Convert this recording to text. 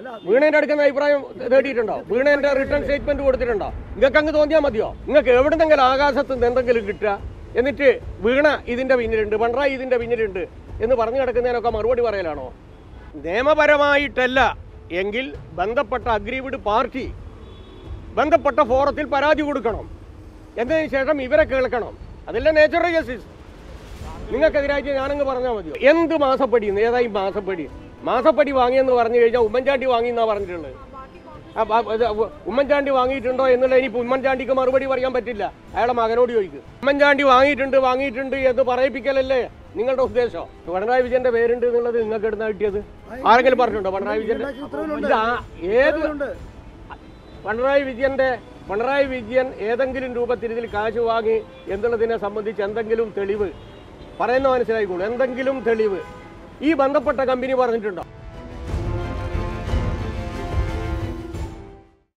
വീണേന്റെ അടുക്കുന്ന അഭിപ്രായം തേടിയിട്ടുണ്ടോ വീണേന്റെ return statement കൊടുത്തിട്ടുണ്ടോ നിങ്ങൾക്ക് അങ്ങ് തോന്നിയാൽ മതിയോ നിങ്ങൾക്ക് എവിടുന്നെങ്കിലും ആകാശത്ത് നിന്ന് എന്തെങ്കിലും കിട്ടുക എന്നിട്ട് വീണ ഇതിന്റെ പിന്നിലുണ്ട് പിണറായി ഇതിന്റെ പിന്നിലുണ്ട് എന്ന് പറഞ്ഞു കിടക്കുന്നതിനൊക്കെ മറുപടി പറയലാണോ നിയമപരമായിട്ടല്ല എങ്കിൽ ബന്ധപ്പെട്ട അഗ്രീവിഡ് പാർട്ടി ബന്ധപ്പെട്ട ഫോറത്തിൽ പരാതി കൊടുക്കണം എന്നതിന് ശേഷം ഇവരെ കേൾക്കണം അതല്ല നേച്ചുറൽ ജസ്റ്റിസ് നിങ്ങൾക്കെതിരായിട്ട് ഞാനങ്ങ് പറഞ്ഞാൽ മതിയോ എന്ത് മാസപ്പടി ഏതായി മാസപ്പടി മാസപ്പടി വാങ്ങിയെന്ന് പറഞ്ഞു കഴിഞ്ഞാൽ ഉമ്മൻചാണ്ടി വാങ്ങി എന്നാ പറഞ്ഞിട്ടുള്ളത് ആ, ആ, ഇത് ഉമ്മൻചാണ്ടി വാങ്ങിയിട്ടുണ്ടോ എന്നുള്ള ഇനിയിപ്പോൾ ഉമ്മൻചാണ്ടിക്ക് മറുപടി പറയാൻ പറ്റില്ല അയാളെ മകനോട് ചോദിക്കും ഉമ്മൻചാണ്ടി വാങ്ങിയിട്ടുണ്ട് വാങ്ങിയിട്ടുണ്ട് എന്ന് പറയിപ്പിക്കലല്ലേ നിങ്ങളുടെ ഉദ്ദേശം പിണറായി വിജയന്റെ പേരുണ്ട് എന്നുള്ളത് നിങ്ങൾക്ക് എടുത്താ കിട്ടിയത് ആരെങ്കിലും പറഞ്ഞിട്ടുണ്ടോ പിണറായി വിജയന്റെ ഇത് ആ- ഏത് പിണറായി വിജയന്റെ പിണറായി വിജയൻ ഏതെങ്കിലും രൂപത്തിൽ ഇതിൽ കാശ് വാങ്ങി എന്നുള്ളതിനെ സംബന്ധിച്ച് എന്തെങ്കിലും തെളിവ് പറയുന്ന മനസ്സിലായിക്കോളൂ എന്തെങ്കിലും തെളിവ് ഈ ബന്ധപ്പെട്ട കമ്പനി പറഞ്ഞിട്ടുണ്ടോ